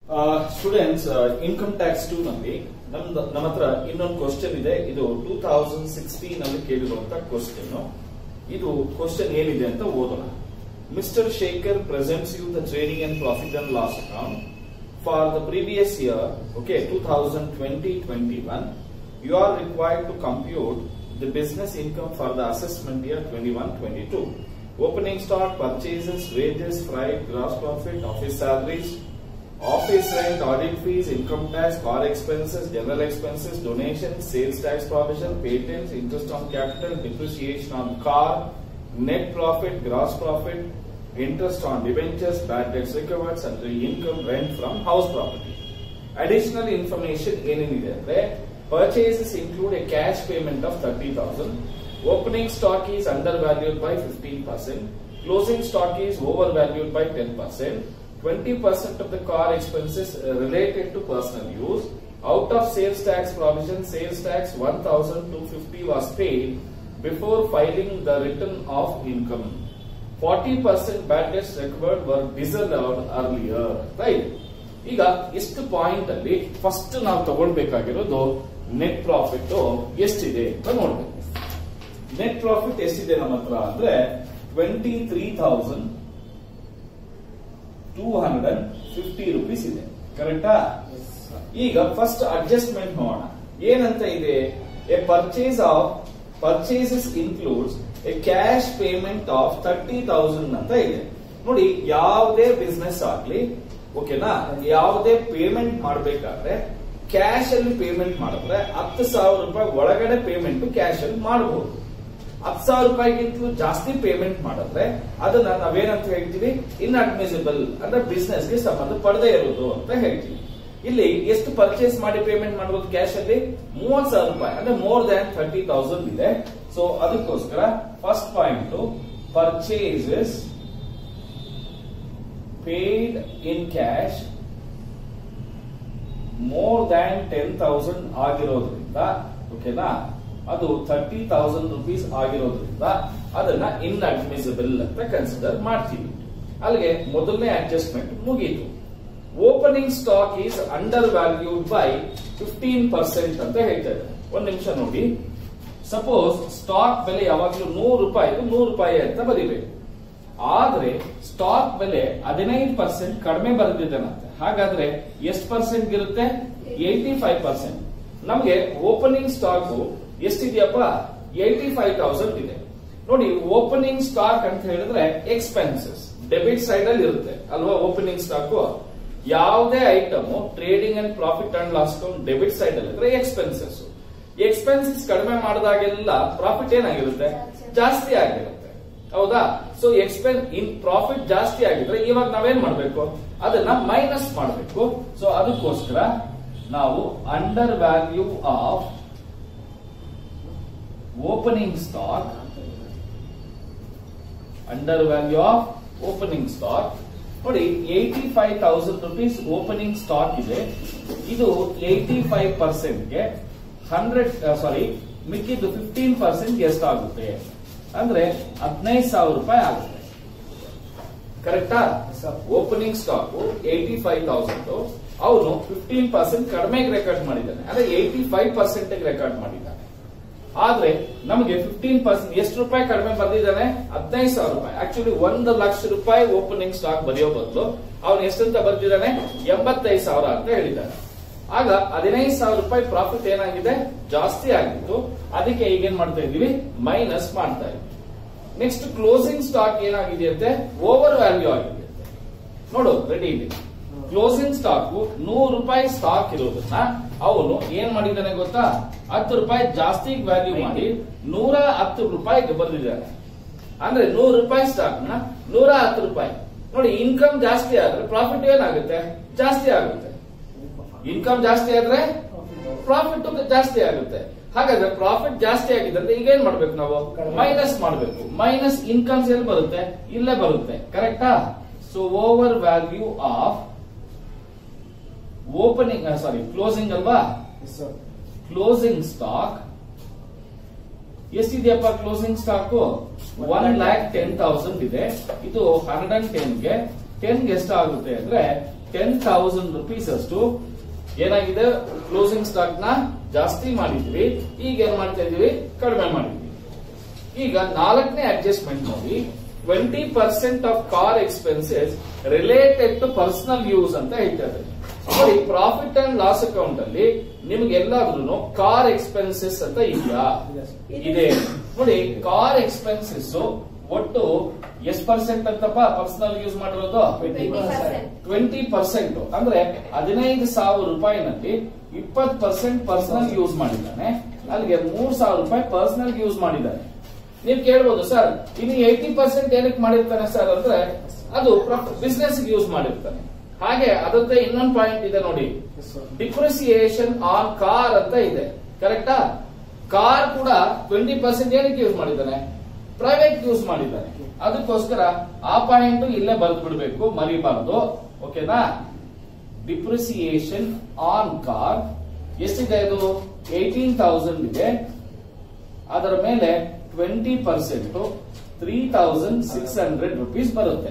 Students income tax two ನಲ್ಲಿ ನಮ್ದು ನಮ್ಮ ಹತ್ರ ಇನ್ನೊಂದು ಕ್ವಶನ್ ಇದೆ ಇದು ಟೂ ತೌಸಂಡ್ ಸಿಕ್ಸ್ಟೀನ್ ಅಲ್ಲಿ ಕೇಳಿರುವಂತ ಕ್ವಶನ್ ಇದು ಕ್ವಶನ್ ಏನಿದೆ ಅಂತ ಓದೋಣ mister Shekhar presents you the trading and profit and loss account for the previous year okay two thousand twenty twenty one you are required to compute the business income for the assessment year 21-22. Opening stock, purchases, wages, freight, gross profit, office salaries, office rent, audit fees, income tax, car expenses, general expenses, donations, sales tax provision, patents, interest on capital, depreciation on car, net profit, gross profit, interest on debentures, bad debts recovered, sundry income, rent from house property. Additional information ಏನೇನಿದೆ ಅಂದ್ರೆ purchases include a cash payment of 30,000. Opening stock is undervalued by 15%. Closing stock is overvalued by 10%. 20% of the car expenses uh, related to personal use. Out of sales tax provision, sales tax 1,250 was paid before filing the return of income. 40% bad debts recovered were disallowed earlier. Right? ಈಗ ಇಷ್ಟು point ಅಲ್ಲಿ first ನಾವು ತಗೊಳ್ಬೇಕಾಗಿರೋದು net profit ಎಷ್ಟಿದೆ ಅಂತ ನೋಡ್ಬೇಕು net profit ಎಷ್ಟಿದೆ ನಮ್ಮ ಹತ್ರ ಅಂದ್ರೆ twenty three thousand two hundred and fifty rupees ಇದೆ ಕರೆಕ್ಟಾ ಈಗ ಫಸ್ಟ್ ಅಡ್ಜಸ್ಟ್ಮೆಂಟ್ ನೋಡೋಣ ಏನಂತ ಇದೆ a purchase of purchases includes a cash payment of thirty thousand ಅಂತ ಇದೆ ನೋಡಿ ಯಾವುದೇ ಬಿಸ್ನೆಸ್ ಆಗ್ಲಿ ಓಕೆನಾ ಯಾವುದೇ ಪೇಮೆಂಟ್ ಮಾಡಬೇಕಾದ್ರೆ ಕ್ಯಾಶ್ ಅಲ್ಲಿ ಪೇಮೆಂಟ್ ಮಾಡಿದ್ರೆ ಹತ್ತು ಸಾವಿರ ರೂಪಾಯಿ ಒಳಗಡೆ ಪೇಮೆಂಟ್ ಕ್ಯಾಶ್ ಅಲ್ಲಿ ಮಾಡಬಹುದು ಹತ್ತು ಸಾವಿರ ರೂಪಾಯಿಗಿಂತಲೂ ಜಾಸ್ತಿ ಪೇಮೆಂಟ್ ಮಾಡಿದ್ರೆ ಅದನ್ನ ನಾವೇನಂತ ಹೇಳ್ತೀವಿ ಇನ್ಅಡ್ಮಿಸಿಬಲ್ ಅಂದ್ರೆ ಬಿಸ್ನೆಸ್ ಗೆ ಸಂಬಂಧ ಪಡದೇ ಇರೋದು ಅಂತ ಹೇಳ್ತೀವಿ ಇಲ್ಲಿ ಎಷ್ಟು ಪರ್ಚೇಸ್ ಮಾಡಿ ಪೇಮೆಂಟ್ ಮಾಡಬಹುದು ಕ್ಯಾಶ್ ಅಲ್ಲಿ ಮೂವತ್ ಸಾವಿರ ರೂಪಾಯಿ ಅಂದ್ರೆ ಮೋರ್ ದ್ಯಾನ್ ಥರ್ಟಿ ತೌಸಂಡ್ ಇದೆ ಸೊ ಅದಕ್ಕೋಸ್ಕರ first point purchases paid in cash more than ten thousand ಆಗಿರೋದ್ರಿಂದ ಓಕೆನಾ ಅದು ಥರ್ಟಿ ತೌಸಂಡ್ ರುಪೀಸ್ ಆಗಿರೋದ್ರಿಂದ ಅದನ್ನ ಇನ್ ಅಡ್ಮಿಸಿಬಲ್ ಅಂತ ಕನ್ಸಿಡರ್ ಮಾಡ್ತೀವಿ ಅಲ್ಲಿಗೆ ಮೊದಲನೇ ಅಡ್ಜಸ್ಟ್ಮೆಂಟ್ ಮುಗೀತು opening stock is undervalued by fifteen percent ಅಂತ ಹೇಳ್ತಾ ಇದ್ದಾರೆ ಒಂದ್ ನಿಮಿಷ ನೋಡಿ ಸಪೋಸ್ ಸ್ಟಾಕ್ ಬೆಲೆ ಯಾವಾಗ್ಲೂ ನೂರು ರೂಪಾಯಿ ನೂರು ರೂಪಾಯಿ ಅಂತ ಬರೀಬೇಕು ಆದ್ರೆ ಸ್ಟಾಕ್ ಬೆಲೆ ಹದಿನೈದು ಪರ್ಸೆಂಟ್ ಕಡಿಮೆ ಬರೆದಿದ್ದಾನಂತೆ ಹಾಗಾದ್ರೆ ಎಷ್ಟು ಪರ್ಸೆಂಟ್ ಇರುತ್ತೆ ಏಯ್ಟಿ ಫೈವ್ ಪರ್ಸೆಂಟ್ ನಮಗೆ ಓಪನಿಂಗ್ ಸ್ಟಾಕ್ ಎಷ್ಟಿದೆಯಪ್ಪ ಏಯ್ಟಿ ಫೈವ್ ತೌಸಂಡ್ ಇದೆ ನೋಡಿ ಓಪನಿಂಗ್ ಸ್ಟಾಕ್ ಅಂತ ಹೇಳಿದ್ರೆ ಎಕ್ಸ್ಪೆನ್ಸಸ್ ಡೆಬಿಟ್ ಸೈಡ್ ಅಲ್ಲಿ ಇರುತ್ತೆ ಅಲ್ವಾ ಓಪನಿಂಗ್ ಸ್ಟಾಕ್ ಯಾವುದೇ item trading and profit and loss account debit side ಅಲ್ಲಿ ಇದ್ರೆ ಎಕ್ಸ್ಪೆನ್ಸಸ್ ಎಕ್ಸ್ಪೆನ್ಸಸ್ ಕಡಿಮೆ ಮಾಡಿದಾಗೆಲ್ಲ ಪ್ರಾಫಿಟ್ ಏನಾಗಿರುತ್ತೆ ಜಾಸ್ತಿ ಆಗಿರುತ್ತೆ ಹೌದಾ ಸೊ ಎಕ್ಸ್ಪೆನ್ ಇನ್ ಪ್ರಾಫಿಟ್ ಜಾಸ್ತಿ ಆಗಿದ್ರೆ ಇವಾಗ ನಾವೇನ್ ಮಾಡ್ಬೇಕು ಅದನ್ನ ಮೈನಸ್ ಮಾಡಬೇಕು ಸೊ ಅದಕ್ಕೋಸ್ಕರ ನಾವು under value of opening stock under value of opening stock ನೋಡಿ eighty five thousand rupees opening stock ಇದೆ ಇದು ಏಯ್ಟಿ ಫೈವ್ ಪರ್ಸೆಂಟ್ಗೆ ಹಂಡ್ರೆಡ್ ಸಾರಿ ಮಿಕ್ಕಿದ್ದು ಫಿಫ್ಟೀನ್ ಪರ್ಸೆಂಟ್ ಎಷ್ಟಾಗುತ್ತೆ ಅಂದ್ರೆ ಹದಿನೈದು ಸಾವಿರ ರೂಪಾಯಿ ಆಗುತ್ತೆ ಕರೆಕ್ಟಾ opening stock eighty five thousand ಅವನು ಫಿಫ್ಟೀನ್ ಪರ್ಸೆಂಟ್ ಕಡಿಮೆಗೆ ರೆಕಾರ್ಡ್ ಮಾಡಿದ್ದಾನೆ ಅಂದ್ರೆ ಏಯ್ಟಿ ಫೈವ್ ಪರ್ಸೆಂಟ್ ರೆಕಾರ್ಡ್ ಮಾಡಿದ್ದಾನೆ ಆದ್ರೆ ನಮಗೆ ಫಿಫ್ಟೀನ್ ಪರ್ಸೆಂಟ್ ಎಷ್ಟು ರೂಪಾಯಿ ಕಡಿಮೆ ಬಂದಿದ್ದಾನೆ ಹದಿನೈದು ಸಾವಿರ ರೂಪಾಯಿ ಆಕ್ಚುಲಿ ಒಂದು ಲಕ್ಷ ರೂಪಾಯಿ ಓಪನಿಂಗ್ ಸ್ಟಾಕ್ ಬರೆಯೋ ಬದಲು ಅವನು ಎಷ್ಟಂತ ಬರ್ತಿದ್ದಾನೆ ಎಂಬತ್ತೈದು ಸಾವಿರ ಅಂತ ಹೇಳಿದ್ದಾನೆ ಆಗ ಹದಿನೈದು ಸಾವಿರ ರೂಪಾಯಿ ಪ್ರಾಫಿಟ್ ಏನಾಗಿದೆ ಜಾಸ್ತಿ ಆಗಿತ್ತು ಅದಕ್ಕೆ ಈಗೇನ್ ಮಾಡ್ತಾ ಇದೀವಿ ಮೈನಸ್ ಮಾಡ್ತಾ ಇದ್ವಿ ನೆಕ್ಸ್ಟ್ ಕ್ಲೋಸಿಂಗ್ ಸ್ಟಾಕ್ ಏನಾಗಿದೆ ಅಂತೆ ಓವರ್ ವ್ಯಾಲ್ಯೂ ಆಗಿದೆ ನೋಡು ರೆಡಿ ಇದೆ ಕ್ಲೋಸಿಂಗ್ ಸ್ಟಾಕ್ ನೂರು ರೂಪಾಯಿ ಸ್ಟಾಕ್ ಇರೋದನ್ನ ಅವನು ಏನ್ ಮಾಡಿದ್ದಾನೆ ಗೊತ್ತಾ ಹತ್ತು ರೂಪಾಯಿ ಜಾಸ್ತಿ ವ್ಯಾಲ್ಯೂ ಮಾಡಿ ನೂರ ಹತ್ತು ರೂಪಾಯಿಗೆ ಬಂದಿದ್ದಾನೆ ಅಂದ್ರೆ ನೂರು ರೂಪಾಯಿ ಸ್ಟಾಕ್ ನ ನೂರ ಹತ್ತು ರೂಪಾಯಿ ನೋಡಿ ಇನ್ಕಮ್ ಜಾಸ್ತಿ ಆದ್ರೆ ಪ್ರಾಫಿಟ್ ಏನಾಗುತ್ತೆ ಜಾಸ್ತಿ ಆಗುತ್ತೆ ಇನ್ಕಮ್ ಜಾಸ್ತಿ ಆದ್ರೆ ಪ್ರಾಫಿಟ್ ಜಾಸ್ತಿ ಆಗುತ್ತೆ ಹಾಗಾದ್ರೆ ಪ್ರಾಫಿಟ್ ಜಾಸ್ತಿ ಆಗಿದ್ರೆ ಈಗ ಏನ್ ಮಾಡ್ಬೇಕು ನಾವು ಮೈನಸ್ ಮಾಡಬೇಕು ಮೈನಸ್ ಇನ್ಕಮ್ಸ್ ಎಲ್ಲಿ ಬರುತ್ತೆ ಇಲ್ಲೇ ಬರುತ್ತೆ ಕರೆಕ್ಟಾ so over value of opening sorry closing ಅಲ್ವಾ ಕ್ಲೋಸಿಂಗ್ ಸ್ಟಾಕ್ ಎಷ್ಟಿದೆಯಪ್ಪ closing stock one lakh ten thousand ಇದೆ ಇದು ಹಂಡ್ರೆಡ್ ಅಂಡ್ ಟೆನ್ಗೆ ಟೆನ್ ಎಷ್ಟು ಆಗುತ್ತೆ ಅಂದ್ರೆ ಟೆನ್ ಥೌಸಂಡ್ ರುಪೀಸ್ ಅಷ್ಟು ಏನಾಗಿದೆ ಕ್ಲೋಸಿಂಗ್ ಸ್ಟಾಕ್ ನ ಜಾಸ್ತಿ ಮಾಡಿದ್ವಿ ಈಗ ಏನ್ ಮಾಡ್ತಾ ಇದೀವಿ ಕಡಿಮೆ ಮಾಡಿದ್ವಿ ಈಗ ನಾಲ್ಕನೇ ಅಡ್ಜಸ್ಟ್ಮೆಂಟ್ ನೋಡಿ twenty percent of car expenses related to personal use ಅಂತ ಹೇಳ್ತಾರೆ ನೋಡಿ ಪ್ರಾಫಿಟ್ ಅಂಡ್ ಲಾಸ್ ಅಕೌಂಟ್ ಅಲ್ಲಿ ನಿಮ್ಗೆಲ್ಲಾದ್ರೂ ಕಾರ್ ಎಕ್ಸ್ಪೆನ್ಸಸ್ ಅಂತ ಇದೆಯಾ ಇದೆ ನೋಡಿ ಕಾರ್ ಎಕ್ಸ್ಪೆನ್ಸಸ್ ಒಟ್ಟು ಎಷ್ಟು ಪರ್ಸೆಂಟ್ ಅಂತಪ್ಪ ಪರ್ಸನಲ್ ಯೂಸ್ ಮಾಡಿರೋದು ಟ್ವೆಂಟಿ ಪರ್ಸೆಂಟ್ ಅಂದ್ರೆ ಹದಿನೈದು ಸಾವಿರ ರೂಪಾಯಿನಲ್ಲಿ ಇಪ್ಪತ್ತು ಪರ್ಸೆಂಟ್ ಪರ್ಸನಲ್ ಯೂಸ್ ಮಾಡಿದ್ದಾನೆ ಅಲ್ಲಿಗೆ ಮೂರ್ ಸಾವಿರ ರೂಪಾಯಿ ಪರ್ಸನಲ್ ಯೂಸ್ ಮಾಡಿದ್ದಾನೆ ನೀವು ಕೇಳ್ಬೋದು ಸರ್ ಇನ್ನು ಏಯ್ಟಿ ಪರ್ಸೆಂಟ್ ಏನಕ್ಕೆ ಮಾಡಿರ್ತಾನೆ ಸರ್ ಅಂದ್ರೆ ಅದು ಬಿಸ್ನೆಸ್ ಯೂಸ್ ಮಾಡಿರ್ತಾನೆ ಹಾಗೆ ಅದಕ್ಕೆ ಇನ್ನೊಂದು ಪಾಯಿಂಟ್ ಇದೆ ನೋಡಿ ಡಿಪ್ರಿಸಿಯೇಷನ್ ಆನ್ ಕಾರ್ ಅಂತ ಇದೆ ಕರೆಕ್ಟಾ ಕಾರ್ ಕೂಡ ಟ್ವೆಂಟಿ ಪರ್ಸೆಂಟ್ ಏನಕ್ಕೆ ಯೂಸ್ ಮಾಡಿದ್ದಾನೆ ಪ್ರೈವೇಟ್ ಯೂಸ್ ಮಾಡಿದ್ದಾನೆ ಅದಕ್ಕೋಸ್ಕರ ಆ ಪಾಯಿಂಟ್ ಇಲ್ಲೇ ಬರೆದು ಬಿಡಬೇಕು ಮರಿಬಾರ್ದು ಓಕೆನಾ ಡಿಪ್ರಿಸಿಯೇಷನ್ ಆನ್ ಕಾರ್ ಎಷ್ಟಿದೆ ಇದು ಏಯ್ಟೀನ್ ತೌಸಂಡ್ ಇದೆ ಅದರ ಮೇಲೆ twenty percent three thousand six hundred rupees ಬರುತ್ತೆ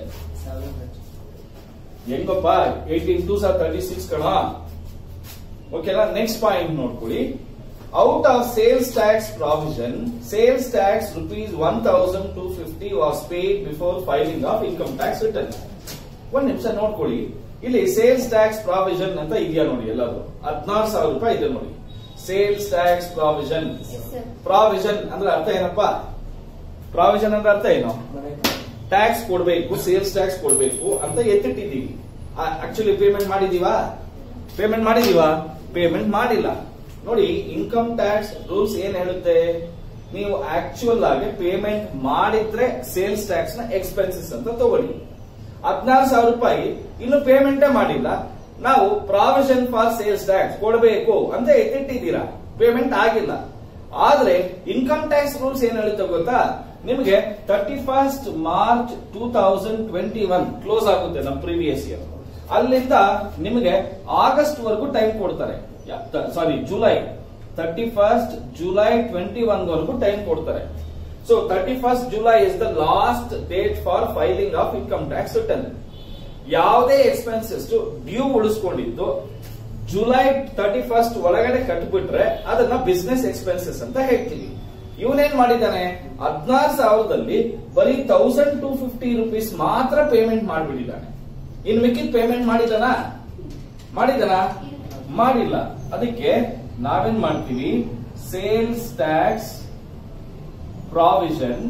ಹೆಂಗಪ್ಪ eighteen two sir thirty six ಕಣ ಓಕೆನಾ ನೆಕ್ಸ್ಟ್ ಪಾಯಿಂಟ್ ನೋಡ್ಕೊಳ್ಳಿ out of sales tax provision sales tax rupees one thousand two fifty was paid before filing of income tax return ಒಂದ್ ನಿಮಿಷ ನೋಡ್ಕೊಳ್ಳಿ ಇಲ್ಲಿ sales tax provision ಅಂತ ಇದೆಯಾ ನೋಡಿ ಎಲ್ಲಾದ್ರು ಹದಿನಾರು ಸಾವಿರ ರೂಪಾಯಿ ಇದೆ ನೋಡಿ ಸೇಲ್ಸ್ ಟ್ಯಾಕ್ಸ್ ಪ್ರಾವಿಷನ್ ಪ್ರಾವಿಷನ್ ಅಂದ್ರೆ ಅರ್ಥ ಏನಪ್ಪ ಪ್ರಾವಿಷನ್ ಅಂದ್ರೆ ಅರ್ಥ ಏನು ಟ್ಯಾಕ್ಸ್ ಕೊಡಬೇಕು ಸೇಲ್ಸ್ ಟ್ಯಾಕ್ಸ್ ಕೊಡಬೇಕು ಅಂತ ಎತ್ತಿಟ್ಟಿದ್ದೀವಿ ಆಕ್ಚುಲಿ ಪೇಮೆಂಟ್ ಮಾಡಿದೀವಾ ಪೇಮೆಂಟ್ ಮಾಡಿದೀವಾ ಪೇಮೆಂಟ್ ಮಾಡಿಲ್ಲ ನೋಡಿ ಇನ್ಕಮ್ ಟ್ಯಾಕ್ಸ್ ರೂಲ್ಸ್ ಏನ್ ಹೇಳುತ್ತೆ ನೀವು ಆಕ್ಚುಯಲ್ ಆಗಿ ಪೇಮೆಂಟ್ ಮಾಡಿದ್ರೆ ಸೇಲ್ಸ್ ಟ್ಯಾಕ್ಸ್ ನ ಎಕ್ಸ್ಪೆನ್ಸಸ್ ಅಂತ ತಗೊಳ್ಳಿ ಹದಿನಾರು ಸಾವಿರ ರೂಪಾಯಿ ಇನ್ನು ಪೇಮೆಂಟೇ ಮಾಡಿಲ್ಲ ನಾವು ಪ್ರಾವಿಷನ್ ಫಾರ್ ಸೇಲ್ಸ್ ಟ್ಯಾಕ್ಸ್ ಕೊಡಬೇಕು ಅಂತ ಎತ್ತಿಟ್ಟಿದ್ದೀರಾ ಪೇಮೆಂಟ್ ಆಗಿಲ್ಲ ಆದ್ರೆ ಇನ್ಕಮ್ ಟ್ಯಾಕ್ಸ್ ರೂಲ್ಸ್ ಏನ್ ಹೇಳುತ್ತೆ ಗೊತ್ತಾ ನಿಮಗೆ thirty first March two thousand twenty one close ಆಗುತ್ತೆ ನಮ್ಮ ಪ್ರೀವಿಯಸ್ ಇಯರ್ ಅಲ್ಲಿಂದ ನಿಮಗೆ ಆಗಸ್ಟ್ ವರೆಗೂ ಟೈಮ್ ಕೊಡ್ತಾರೆ sorry July thirty first July twenty one ವರೆಗೂ ಟೈಮ್ ಕೊಡ್ತಾರೆ so thirty first July is the last date for filing of income tax return ಯಾವುದೇ expenses due ಉಳಿಸ್ಕೊಂಡಿದ್ದು ಜುಲೈ ತರ್ಟಿ ಫಸ್ಟ್ ಒಳಗಡೆ ಕಟ್ಬಿಟ್ರೆ ಅದನ್ನ ಬಿಸ್ನೆಸ್ ಎಕ್ಸ್ಪೆನ್ಸಸ್ ಅಂತ ಹೇಳ್ತೀವಿ ಇವನೇನ್ ಮಾಡಿದ್ದಾನೆ ಹದಿನಾರು ಸಾವಿರದಲ್ಲಿ ಬರೀ ತೌಸಂಡ್ ಟೂ ಫಿಫ್ಟಿ ರುಪೀಸ್ ಮಾತ್ರ ಪೇಮೆಂಟ್ ಮಾಡಿಬಿಟ್ಟಿದ್ದಾನೆ ಇನ್ ಮಿಕ್ಕಿದ ಪೇಮೆಂಟ್ ಮಾಡಿದನ ಮಾಡಿದನ ಮಾಡಿಲ್ಲ ಅದಕ್ಕೆ ನಾವೇನ್ ಮಾಡ್ತೀವಿ ಸೇಲ್ಸ್ ಟ್ಯಾಕ್ಸ್ ಪ್ರಾವಿಷನ್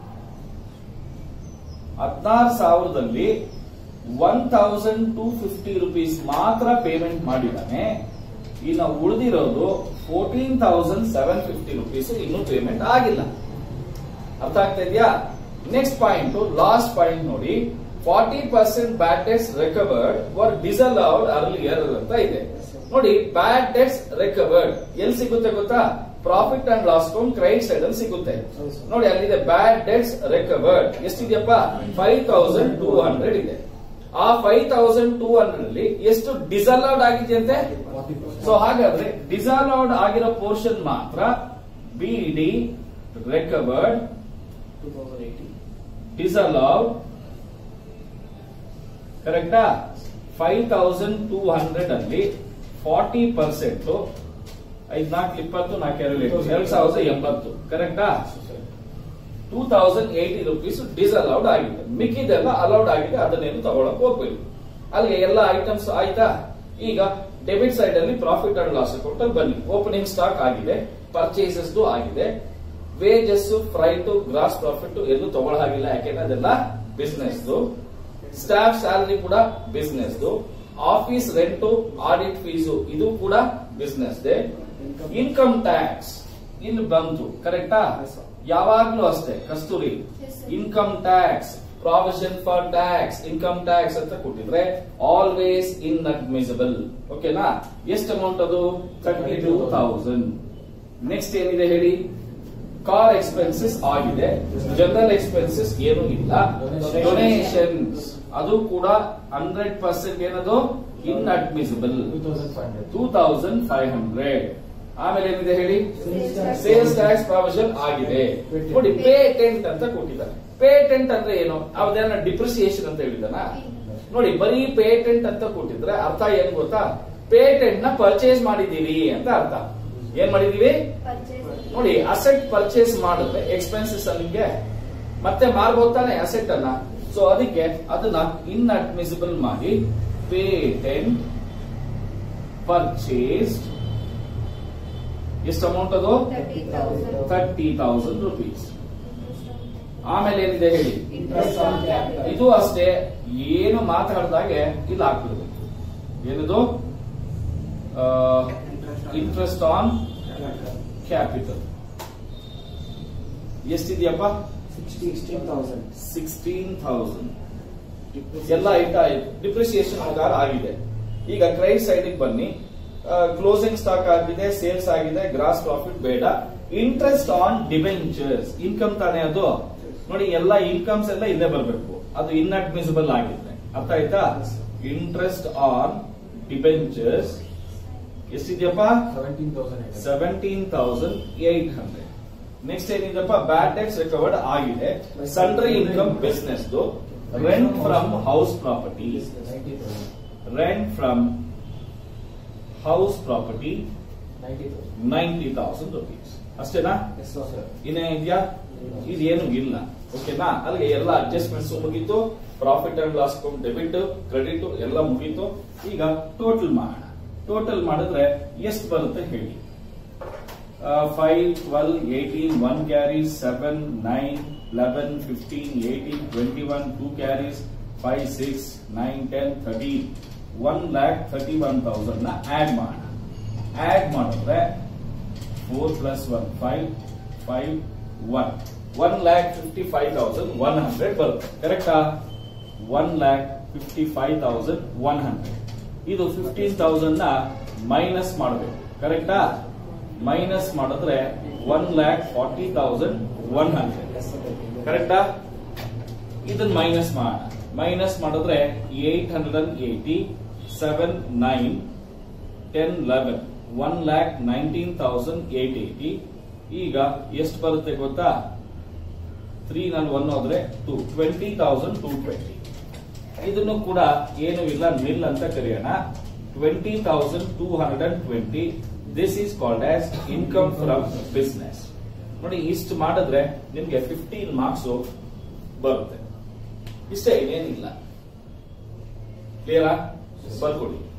ಹದಿನಾರು ಸಾವಿರದಲ್ಲಿ one thousand two fifty rupees ಮಾತ್ರ ಪೇಮೆಂಟ್ ಮಾಡಿದ್ದಾನೆ ಇನ್ನು ಉಳಿದಿರೋದು fourteen thousand seven fifty rupees ಇನ್ನೂ ಪೇಮೆಂಟ್ ಆಗಿಲ್ಲ ಅರ್ಥ ಆಗ್ತಾ ಇದೆಯಾ ನೆಕ್ಸ್ಟ್ ಪಾಯಿಂಟ್ ಲಾಸ್ಟ್ ಪಾಯಿಂಟ್ ನೋಡಿ forty percent bad debts recovered were disallowed earlier ಅಂತ ಇದೆ ನೋಡಿ ಬ್ಯಾಡ್ ಡೆಟ್ಸ್ ರಿಕವರ್ಡ್ ಎಲ್ಲಿ ಸಿಗುತ್ತೆ ಗೊತ್ತಾ profit and loss account credit side ಅಲ್ಲಿ ಸಿಗುತ್ತೆ ನೋಡಿ ಅಲ್ಲಿದೆ ಬ್ಯಾಡ್ ಡೆಟ್ಸ್ ರಿಕವರ್ಡ್ ಎಷ್ಟಿದೆಯಪ್ಪ ಫೈವ್ ತೌಸಂಡ್ ಟೂ ಹಂಡ್ರೆಡ್ ಇದೆ ಆ ಫೈವ್ ತೌಸಂಡ್ ಟೂ ಹಂಡ್ರೆಡ್ ಅಲ್ಲಿ ಎಷ್ಟು ಡಿಸಲೌಡ್ ಆಗಿದೆಯಂತೆ ಸೊ ಹಾಗಾದ್ರೆ ಡಿಸಲೌಡ್ ಆಗಿರೋ ಪೋರ್ಷನ್ ಮಾತ್ರ ಬಿ ಡಿ ರಿಕವರ್ಡ್ ಡಿಸಲೌಡ್ ಕರೆಕ್ಟಾ ಫೈವ್ ತೌಸಂಡ್ ಟೂ ಹಂಡ್ರೆಡ್ ಅಲ್ಲಿ ಫಾರ್ಟಿ ಪರ್ಸೆಂಟ್ ಐದ್ನಾಲ್ಕು ಇಪ್ಪತ್ತು ನಾಲ್ಕು ಎರಡು ಎರಡ್ ಸಾವಿರದ ಎಂಬತ್ತು ಕರೆಕ್ಟಾ two thousand eighty rupees disallowed ಆಗಿದೆ ಮಿಕ್ಕಿದೆಲ್ಲ ಅಲೌಡ್ ಆಗಿದೆ ಅದನ್ನೇನು ತಗೊಳಕ್ ಹೋಗ್ಬೇಡಿ ಅಲ್ಲಿಗೆ ಎಲ್ಲ ಐಟಮ್ಸ್ ಆಯ್ತಾ ಈಗ ಡೆಬಿಟ್ ಸೈಡ್ ಅಲ್ಲಿ ಪ್ರಾಫಿಟ್ ಅಂಡ್ ಲಾಸ್ ಅಕೌಂಟ್ ಅಲ್ಲಿ ಬನ್ನಿ ಓಪನಿಂಗ್ ಸ್ಟಾಕ್ ಆಗಿದೆ ಪರ್ಚೇಸಸ್ ಆಗಿದೆ ವೇಜಸ್ ಫ್ರೈಟ್ ಗ್ರಾಸ್ ಪ್ರಾಫಿಟ್ ಎಲ್ಲೂ ತಗೊಳ ಹಾಗಿಲ್ಲ ಯಾಕೆಂದ್ರೆ ಅದೆಲ್ಲ ಬಿಸ್ನೆಸ್ ಸ್ಟಾಫ್ ಸ್ಯಾಲರಿ ಕೂಡ business office rent audit fees ಇದು ಕೂಡ ಬಿಸ್ನೆಸ್ ಇನ್ಕಮ್ ಟ್ಯಾಕ್ಸ್ ಇಲ್ಲಿ ಬಂತು ಕರೆಕ್ಟಾ ಯಾವಾಗ್ಲೂ ಅಷ್ಟೇ Kasturi Yes, sir. Income tax provision for tax income tax ಅಂತ ಕೊಟ್ಟಿದ್ರೆ ಆಲ್ವೇಸ್ ಇನ್ ಅಡ್ಮಿಸಬಲ್ ಓಕೆನಾ ಎಷ್ಟು ಅಮೌಂಟ್ ಅದು ತರ್ಟಿ ಟೂ ತೌಸಂಡ್ ನೆಕ್ಸ್ಟ್ ಏನಿದೆ ಹೇಳಿ ಕಾರ್ ಎಕ್ಸ್ಪೆನ್ಸಸ್ ಆಗಿದೆ ಜನರಲ್ ಎಕ್ಸ್ಪೆನ್ಸಸ್ ಏನು ಇಲ್ಲ ಡೊನೇಷನ್ಸ್ ಅದು ಕೂಡ ಹಂಡ್ರೆಡ್ ಪರ್ಸೆಂಟ್ ಏನದು inadmissible two thousand five hundred ಆಮೇಲೆ ಏನಿದೆ ಹೇಳಿ ಸೇಲ್ಸ್ ಟ್ಯಾಕ್ಸ್ ಪ್ರಾವಿಷನ್ ಆಗಿದೆ ನೋಡಿ ಪೇಟೆಂಟ್ ಅಂತ ಕೊಟ್ಟಿದ್ದಾರೆ ಪೇಟೆಂಟ್ ಅಂದ್ರೆ ಏನು ಅವ್ರದೇನ ಡಿಪ್ರಿಸಿಯೇಷನ್ ಅಂತ ಹೇಳಿದಾನ ನೋಡಿ ಬರೀ ಪೇಟೆಂಟ್ ಅಂತ ಕೊಟ್ಟಿದ್ರೆ ಅರ್ಥ ಏನ್ ಗೊತ್ತಾ ಪೇಟೆಂಟ್ ನ ಪರ್ಚೇಸ್ ಮಾಡಿದೀವಿ ಅಂತ ಅರ್ಥ ಏನ್ ಮಾಡಿದೀವಿ ನೋಡಿ ಅಸೆಟ್ ಪರ್ಚೇಸ್ ಮಾಡಿದ್ರೆ ಎಕ್ಸ್ಪೆನ್ಸಸ್ ನಿಮ್ಗೆ ಮತ್ತೆ ಮಾರ್ಬೋದು ತಾನೆ ಅಸೆಟ್ ಅನ್ನ ಸೊ ಅದಕ್ಕೆ ಅದನ್ನ ಇನ್ಅಡ್ಮಿಸಿಬಲ್ ಮಾಡಿ ಪೇಟೆಂಟ್ ಪರ್ಚೇಸ್ ಎಷ್ಟು ಅಮೌಂಟ್ ಅದು ತರ್ಟಿ ತೌಸಂಡ್ ರುಪೀಸ್ ಆಮೇಲೆ ಏನಿದೆ ಹೇಳಿ ಇದು ಅಷ್ಟೇ ಏನು ಮಾತಾಡಿದಾಗೆ ಇಲ್ಲಿ ಹಾಕ್ಬಿಡ್ಬೇಕು ಏನದು ಇಂಟ್ರೆಸ್ಟ್ ಆನ್ ಕ್ಯಾಪಿಟಲ್ ಎಷ್ಟಿದೆಯಪ್ಪ ಸಿಕ್ಸ್ಟೀನ್ ಥೌಸಂಡ್ ಎಲ್ಲ ಐಟ ಆಯ್ತು ಡಿಪ್ರಿಸಿಯೇಷನ್ ಪ್ರಕಾರ ಆಗಿದೆ ಈಗ ಕ್ರೈಟ್ ಸೈಡ್ ಬನ್ನಿ ಕ್ಲೋಸಿಂಗ್ ಸ್ಟಾಕ್ ಆಗಿದೆ ಸೇಲ್ಸ್ ಆಗಿದೆ ಗ್ರಾಸ್ ಪ್ರಾಫಿಟ್ ಬೇಡ ಇಂಟ್ರೆಸ್ಟ್ ಆನ್ ಡಿಬೆಂಚರ್ಸ್ ಇನ್ಕಮ್ ತಾನೇ ಅದು ನೋಡಿ ಎಲ್ಲ ಇನ್ಕಮ್ಸ್ ಎಲ್ಲ ಇಲ್ಲೇ ಬರಬೇಕು ಅದು ಇನ್ಅಡ್ಮಿಸಿಬಲ್ ಆಗಿದೆ ಅರ್ಥ ಆಯ್ತಾ ಇಂಟ್ರೆಸ್ಟ್ ಆನ್ ಡಿಬೆಂಚರ್ಸ್ ಎಷ್ಟಿದೆಯಪ್ಪ seventeen thousand eight hundred next ಏನಿದೆಪ್ಪ ಬ್ಯಾಡ್ ಟ್ಯಾಕ್ಸ್ ರಿಕವರ್ಡ್ ಆಗಿದೆ sundry income business rent from house property rent from house property ninety thousand rupees ಅಷ್ಟೇನಾ ಇನ್ನೇ ಇದೆಯಾ ಇದೇನು ಇಲ್ಲ ಓಕೆನಾ ಅಲ್ಲಿಗೆ ಎಲ್ಲ ಅಡ್ಜಸ್ಟ್ಮೆಂಟ್ಸ್ ಮುಗೀತು profit and loss debit credit ಎಲ್ಲ ಮುಗೀತು ಈಗ ಟೋಟಲ್ ಮಾಡೋಣ ಟೋಟಲ್ ಮಾಡಿದ್ರೆ ಎಷ್ಟು ಬರುತ್ತೆ ಹೇಳಿ five twelve eighteen one carries seven nine eleven fifteen eighteen twenty one two carries five six nine ten thirteen one lakh thirty one thousand ನ ಆಡ್ ಮಾಡೋಣ ಆಡ್ ಮಾಡಿದ್ರೆ four plus one five five one one lakh fifty five thousand one hundred ಬರುತ್ತೆ ಕರೆಕ್ಟಾ one lakh fifty five thousand one hundred ಇದು fifteen thousand ನ minus ಮಾಡಬೇಕು ಕರೆಕ್ಟಾ minus ಮಾಡಿದ್ರೆ one lakh forty thousand one hundred ಕರೆಕ್ಟಾ ಇದನ್ನ ಮೈನಸ್ ಮಾಡೋಣ ಮೈನಸ್ ಮಾಡಿದ್ರೆ eight hundred and eighty seven nine ten eleven one lakh nineteen thousand eight eighty ಈಗ ಎಷ್ಟು ಬರುತ್ತೆ ಗೊತ್ತಾ ತ್ರೀ ನಲ್ಲಿ ಒನ್ ಹೋದ್ರೆ two twenty thousand two twenty ಇದನ್ನು ಕೂಡ ಏನು ಇಲ್ಲ ಮಿಲ್ ಅಂತ ಕರೆಯೋಣ twenty thousand two hundred and twenty this is called as income from business ನೋಡಿ ಇಷ್ಟು ಮಾಡಿದ್ರೆ ನಿಮ್ಗೆ ಫಿಫ್ಟೀನ್ ಮಾರ್ಕ್ಸ್ ಬರುತ್ತೆ ಇಷ್ಟೇ ಏನಿಲ್ಲ ಕ್ಲಿಯರಾ ಬರ್ಕೊಡಿ